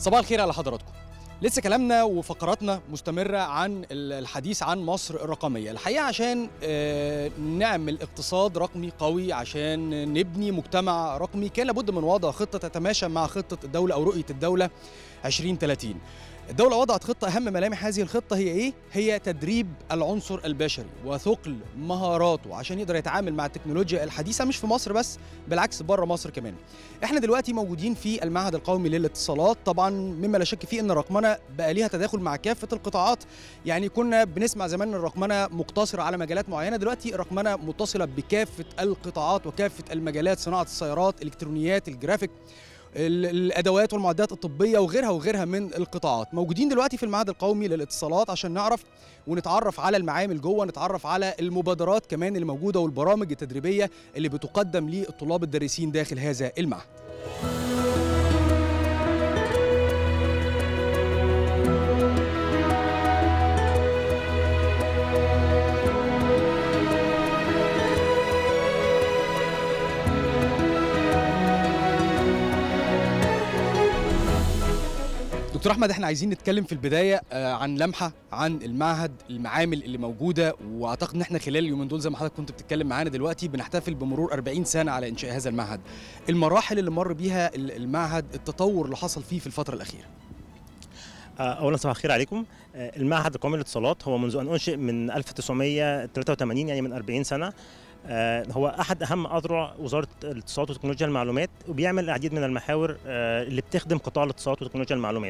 صباح الخير على حضراتكم لسه كلامنا وفقراتنا مستمرة عن الحديث عن مصر الرقمية الحقيقة عشان آه، نعمل اقتصاد رقمي قوي عشان نبني مجتمع رقمي كان لابد من وضع خطة تتماشى مع خطة الدولة أو رؤية الدولة 2030 الدولة وضعت خطة أهم ملامح هذه الخطة هي إيه؟ هي تدريب العنصر البشري وثقل مهاراته عشان يقدر يتعامل مع التكنولوجيا الحديثة مش في مصر بس بالعكس بره مصر كمان. إحنا دلوقتي موجودين في المعهد القومي للاتصالات طبعا مما لا شك فيه إن الرقمنة بقى ليها تداخل مع كافة القطاعات يعني كنا بنسمع زمان إن الرقمنة مقتصرة على مجالات معينة دلوقتي الرقمنة متصلة بكافة القطاعات وكافة المجالات صناعة السيارات الإلكترونيات الجرافيك ال- الادوات والمعدات الطبيه وغيرها وغيرها من القطاعات موجودين دلوقتي في المعهد القومي للاتصالات عشان نعرف ونتعرف على المعامل جوه نتعرف على المبادرات كمان اللي موجوده والبرامج التدريبيه اللي بتقدم للطلاب الدارسين داخل هذا المعهد دكتور احمد احنا عايزين نتكلم في البدايه آه، عن لمحه عن المعهد المعامل اللي موجوده واعتقد ان احنا خلال اليومين دول زي ما حضرتك كنت بتتكلم معانا دلوقتي بنحتفل بمرور 40 سنه على انشاء هذا المعهد المراحل اللي مر بيها ال- المعهد التطور اللي حصل فيه في الفتره الاخيره آه، اولا صباح الخير عليكم آه، المعهد القومي للاتصالات هو منذ ان انشئ من 1983 يعني من 40 سنه آه، هو احد اهم اذرع وزاره الاتصالات وتكنولوجيا المعلومات وبيعمل العديد من المحاور آه، اللي بتخدم قطاع الاتصالات وتكنولوجيا المعلومات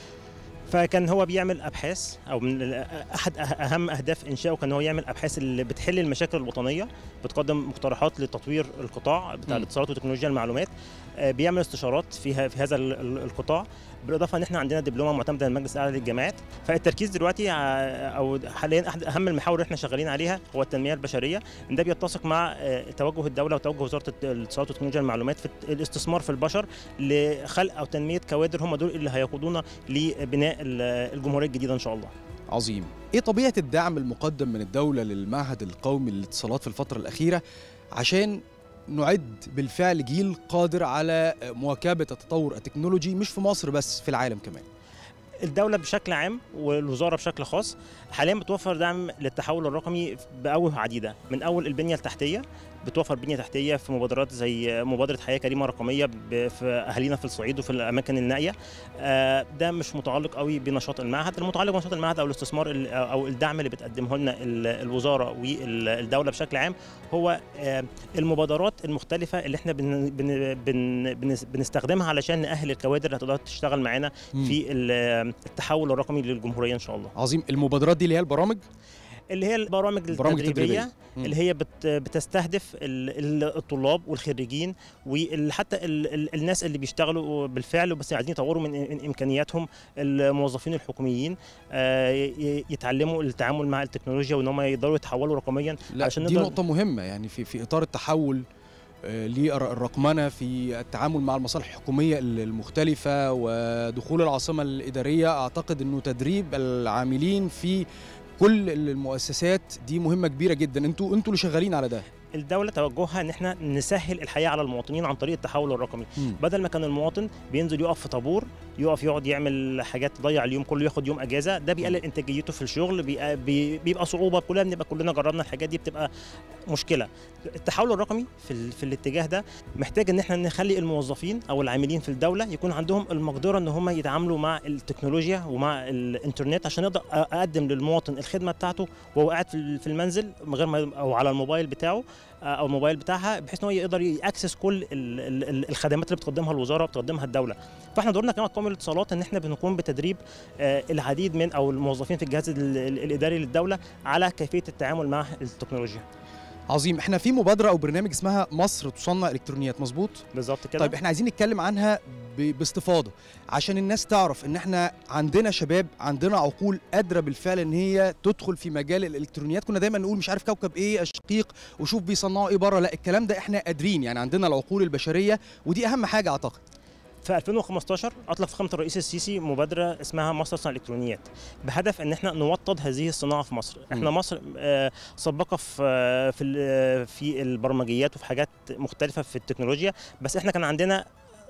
فكان هو بيعمل ابحاث او من ال- احد أه- اهم اهداف انشائه كان هو يعمل ابحاث اللي بتحل المشاكل الوطنيه بتقدم مقترحات لتطوير القطاع بتاع مم. الاتصالات وتكنولوجيا المعلومات آه، بيعمل استشارات فيها في هذا ال- ال- القطاع بالاضافه ان احنا عندنا دبلومه معتمده من المجلس الاعلى للجامعات فالتركيز دلوقتي ع- او حاليا احد اهم المحاور اللي احنا شغالين عليها هو التنميه البشريه ان ده بيتسق مع آه، توجه الدوله وتوجه وزاره الت- الاتصالات وتكنولوجيا المعلومات في الت- الاستثمار في البشر لخلق او تنميه كوادر هم دول اللي هيقودونا لبناء ال- الجمهوريه الجديده ان شاء الله عظيم ايه طبيعه الدعم المقدم من الدوله للمعهد القومي للاتصالات في الفتره الاخيره عشان نعد بالفعل جيل قادر على مواكبه التطور التكنولوجي مش في مصر بس في العالم كمان الدولة بشكل عام والوزارة بشكل خاص حاليا بتوفر دعم للتحول الرقمي بأوجه عديدة من أول البنية التحتية بتوفر بنية تحتية في مبادرات زي مبادرة حياة كريمة رقمية ب- في أهالينا في الصعيد وفي الأماكن النائية آه، ده مش متعلق قوي بنشاط المعهد المتعلق بنشاط المعهد أو الاستثمار ال- أو الدعم اللي بتقدمه لنا ال- الوزارة والدولة بشكل عام هو آه، المبادرات المختلفة اللي احنا بن بن بن بن- بنستخدمها علشان نأهل الكوادر اللي هتقدر تشتغل معانا مم. في ال- التحول الرقمي للجمهوريه ان شاء الله عظيم المبادرات دي اللي هي البرامج اللي هي البرامج البرامج التدريبيه التدريبية. مم. اللي هي بت بتستهدف ال- ال- الطلاب والخريجين وحتى الناس اللي بيشتغلوا بالفعل بس عايزين يطوروا من من امكانياتهم الموظفين الحكوميين آه، ي- يتعلموا التعامل مع التكنولوجيا وان هم يقدروا يتحولوا رقميا لا عشان دي نقدر- نقطة مهمة يعني في في إطار التحول آه، للرقمنة في التعامل مع المصالح الحكومية المختلفة ودخول العاصمة الإدارية أعتقد أنه تدريب العاملين في كل المؤسسات دي مهمة كبيرة جدا انتوا انتوا اللي شغالين على ده الدوله توجهها ان احنا نسهل الحياه على المواطنين عن طريق التحول الرقمي مم. بدل ما كان المواطن بينزل يقف في طابور يقف يقعد يعمل حاجات تضيع اليوم كله ياخد يوم اجازه ده بيقلل انتاجيته في الشغل بيبقى, بي- بيبقى صعوبه كلنا بنبقى كلنا جربنا الحاجات دي بتبقى مشكله التحول الرقمي في, ال... في الاتجاه ده محتاج ان احنا نخلي الموظفين او العاملين في الدوله يكون عندهم المقدره ان هم يتعاملوا مع التكنولوجيا ومع الانترنت عشان اقدر اقدم للمواطن الخدمه بتاعته وهو قاعد في ال- في المنزل من غير ما او على الموبايل بتاعه او الموبايل بتاعها بحيث ان هو يقدر ياكسس كل ال- ال- ال- الخدمات اللي بتقدمها الوزاره وبتقدمها الدوله فاحنا دورنا كمان قومي للاتصالات ان احنا بنقوم بتدريب آه، العديد من او الموظفين في الجهاز ال- ال- الاداري للدوله على كيفيه التعامل مع التكنولوجيا عظيم احنا في مبادرة أو برنامج اسمها مصر تصنع إلكترونيات مظبوط بالظبط كده طيب احنا عايزين نتكلم عنها ب- باستفاضه عشان الناس تعرف ان احنا عندنا شباب عندنا عقول قادره بالفعل ان هي تدخل في مجال الالكترونيات كنا دايما نقول مش عارف كوكب ايه الشقيق وشوف بيصنعوا ايه بره لا الكلام ده احنا قادرين يعني عندنا العقول البشريه ودي اهم حاجه اعتقد في 2015 اطلق فخامه الرئيس السيسي مبادره اسمها مصر صناعه الالكترونيات بهدف ان احنا نوطد هذه الصناعه في مصر احنا مم. مصر آه، سباقه في آه، في ال- في البرمجيات وفي حاجات مختلفه في التكنولوجيا بس احنا كان عندنا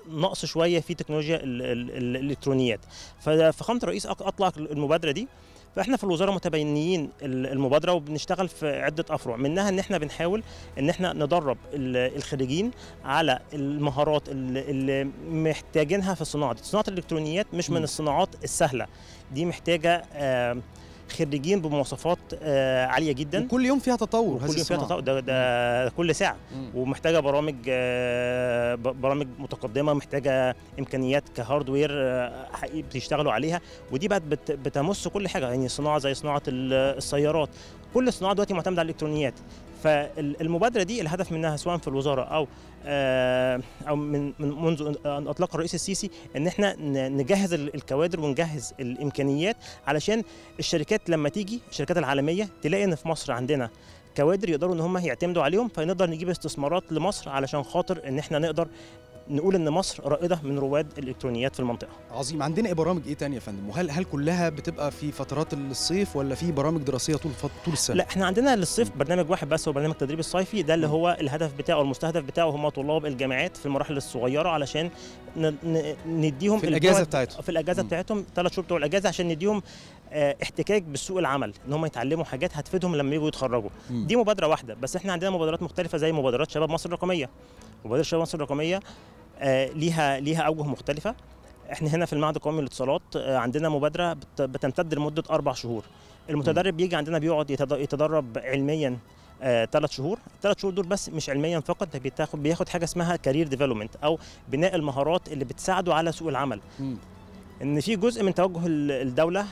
نقص شويه في تكنولوجيا ال- ال- ال- الالكترونيات ففخامه الرئيس أق- اطلق المبادره دي فاحنا في الوزاره متبنيين ال- المبادره وبنشتغل في عده افرع منها ان احنا بنحاول ان احنا ندرب ال- الخريجين على المهارات اللي اللي محتاجينها في الصناعه دي صناعه الالكترونيات مش من مم. الصناعات السهله دي محتاجه آه، خريجين بمواصفات آه، عاليه جدا وكل يوم فيها تطور وكل هذه يوم فيها الصناعة. تطور ده, ده كل ساعه مم. ومحتاجه برامج آه، ب- برامج متقدمه محتاجه امكانيات كهاردوير آه، حقيقي بيشتغلوا عليها ودي بقت بت- بتمس كل حاجه يعني صناعه زي صناعه ال- السيارات كل الصناعه دلوقتي معتمده على الالكترونيات فالمبادره دي الهدف منها سواء في الوزاره او آه، او من من منذ ان اطلق الرئيس السيسي ان احنا ن- نجهز ال- الكوادر ونجهز الامكانيات علشان الشركات لما تيجي الشركات العالميه تلاقي ان في مصر عندنا كوادر يقدروا ان هم يعتمدوا عليهم فنقدر نجيب استثمارات لمصر علشان خاطر ان احنا نقدر نقول ان مصر رائده من رواد الالكترونيات في المنطقه عظيم عندنا ايه برامج ايه تانية يا فندم وهل هل كلها بتبقى في فترات الصيف ولا في برامج دراسيه طول فت... طول السنه لا احنا عندنا للصيف برنامج واحد بس هو برنامج التدريب الصيفي ده اللي مم. هو الهدف بتاعه المستهدف بتاعه هم طلاب الجامعات في المراحل الصغيره علشان ن- ن- نديهم في الاجازه البعد- بتاعتهم في الاجازه مم. بتاعتهم ثلاث شهور بتوع الاجازه عشان نديهم آه، احتكاك بسوق العمل ان هم يتعلموا حاجات هتفيدهم لما يجوا يتخرجوا مم. دي مبادره واحده بس احنا عندنا مبادرات مختلفه زي مبادرات شباب مصر الرقميه مبادره شباب مصر الرقميه آه، ليها ليها اوجه مختلفه احنا هنا في المعهد القومي للاتصالات آه، عندنا مبادره بت- بتمتد لمده اربع شهور المتدرب بيجي عندنا بيقعد يتد- يتدرب علميا ثلاث شهور الثلاث شهور دول بس مش علميا فقط ده بيتاخد بياخد حاجه اسمها كارير ديفلوبمنت او بناء المهارات اللي بتساعده على سوق العمل مم. ان في جزء من توجه ال- الدوله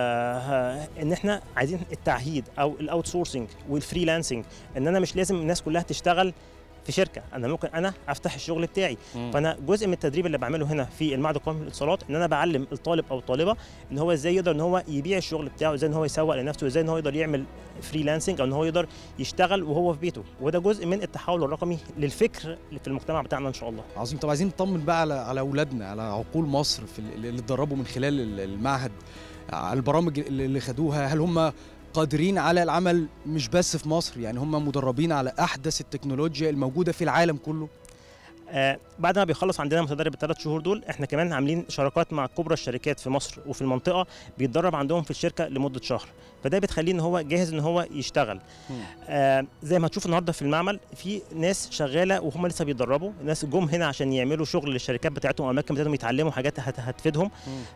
آه ان احنا عايزين التعهيد او الاوت سورسنج والفريلانسنج ان انا مش لازم الناس كلها تشتغل في شركه انا ممكن انا افتح الشغل بتاعي مم. فانا جزء من التدريب اللي بعمله هنا في المعهد القومي للاتصالات ان انا بعلم الطالب او الطالبه ان هو ازاي يقدر ان هو يبيع الشغل بتاعه ازاي ان هو يسوق لنفسه ازاي ان هو يقدر يعمل فريلانسنج او ان هو يقدر يشتغل وهو في بيته وده جزء من التحول الرقمي للفكر اللي في المجتمع بتاعنا ان شاء الله عظيم طب عايزين نطمن بقى على على اولادنا على عقول مصر في ال- اللي اتدربوا من خلال ال- المعهد على البرامج اللي اللي خدوها هل هم قادرين على العمل مش بس في مصر يعني هم مدربين على احدث التكنولوجيا الموجوده في العالم كله آه بعد ما بيخلص عندنا متدرب الثلاث شهور دول احنا كمان عاملين شراكات مع كبرى الشركات في مصر وفي المنطقه بيتدرب عندهم في الشركه لمده شهر فده بتخليه ان هو جاهز ان هو يشتغل آه زي ما هتشوف النهارده في المعمل في ناس شغاله وهم لسه بيتدربوا ناس جم هنا عشان يعملوا شغل للشركات بتاعتهم واماكن بتاعتهم يتعلموا حاجات هت- هتفيدهم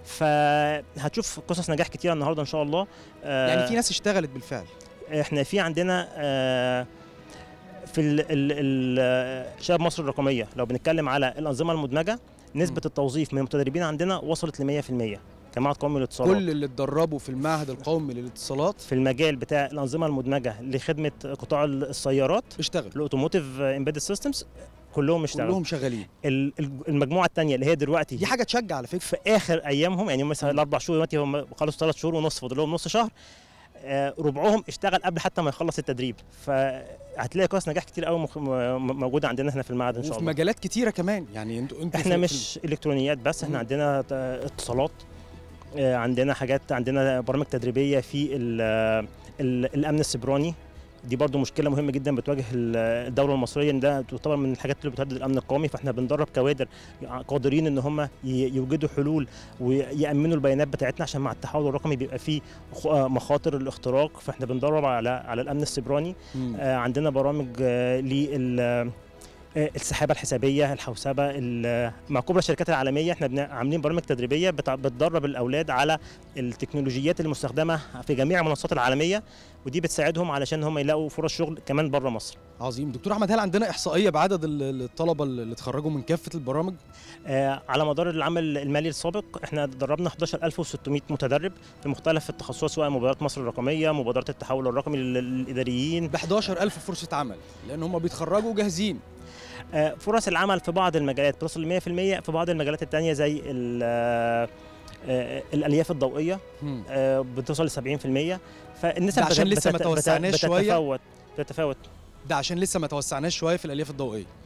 فهتشوف قصص نجاح كتيره النهارده ان شاء الله آه يعني في ناس اشتغلت بالفعل احنا في عندنا آه، في ال ال ال شباب مصر الرقميه لو بنتكلم على الانظمه المدمجه نسبه مم. التوظيف من المتدربين عندنا وصلت ل 100% كمعهد قومي للاتصالات كل اللي اتدربوا في المعهد القومي للاتصالات في المجال بتاع الانظمه المدمجه لخدمه قطاع السيارات اشتغلوا الاوتوموتيف امبيدد سيستمز كلهم اشتغلوا كلهم شغالين ال- ال- المجموعه الثانيه اللي هي دلوقتي دي حاجه تشجع على فكره في اخر ايامهم يعني مثلا مم. الاربع شهور دلوقتي هم خلصوا ثلاث شهور ونص فاضل لهم نص شهر آه، ربعهم اشتغل قبل حتى ما يخلص التدريب فهتلاقي قصص نجاح كتير قوي مخ- م- موجوده عندنا هنا في المعهد ان شاء وفي الله مجالات كتيره كمان يعني انتوا انتوا احنا في- مش الكترونيات بس مم. احنا عندنا ت- اتصالات آه، عندنا حاجات عندنا برامج تدريبيه في ال- ال- الامن السيبراني دي برضو مشكله مهمه جدا بتواجه ال- الدوله المصريه ان ده تعتبر من الحاجات اللي بتهدد الامن القومي فاحنا بندرب كوادر قادرين ان هم ي- يوجدوا حلول ويامنوا البيانات بتاعتنا عشان مع التحول الرقمي بيبقى فيه خ- آه، مخاطر الاختراق فاحنا بندرب على على الامن السيبراني مم. آه، عندنا برامج آه، لل آه، السحابه الحسابيه الحوسبه ال- مع كبرى الشركات العالميه احنا بن- عاملين برامج تدريبيه بتع- بتدرب الاولاد على التكنولوجيات المستخدمه في جميع المنصات العالميه ودي بتساعدهم علشان هم يلاقوا فرص شغل كمان بره مصر عظيم دكتور احمد هل عندنا احصائيه بعدد ال- ال- الطلبه اللي اتخرجوا من كافه البرامج آه، على مدار العمل المالي السابق احنا دربنا 11600 متدرب في مختلف التخصصات سواء مبادرات مصر الرقميه مبادرات التحول الرقمي لل- للاداريين ب 11000 فرصه عمل لان هم بيتخرجوا جاهزين آه، فرص العمل في بعض المجالات بتصل ل 100% في بعض المجالات التانية زي ال- آه، آه، الالياف الضوئيه مم. آه، بتوصل ل 70% فالنسب ده عشان بت- لسه ما بتت- توسعناش بت- شوية؟ بتتفاوت بتتفاوت ده عشان لسه ما توسعناش شويه في الالياف الضوئيه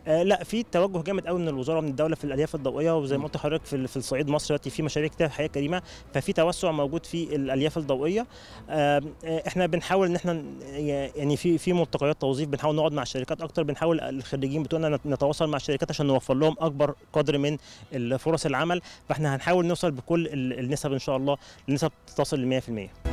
آه لا في توجه جامد قوي من الوزاره ومن الدوله في الالياف الضوئيه وزي ما قلت لحضرتك في في الصعيد مصر دلوقتي في مشاريع كتير حياه كريمه ففي توسع موجود في الالياف الضوئيه آه احنا بنحاول ان احنا يعني في في ملتقيات توظيف بنحاول نقعد مع الشركات اكتر بنحاول الخريجين بتوعنا نتواصل مع الشركات عشان نوفر لهم اكبر قدر من فرص العمل فاحنا هنحاول نوصل بكل النسب ان شاء الله لنسب تصل ل 100%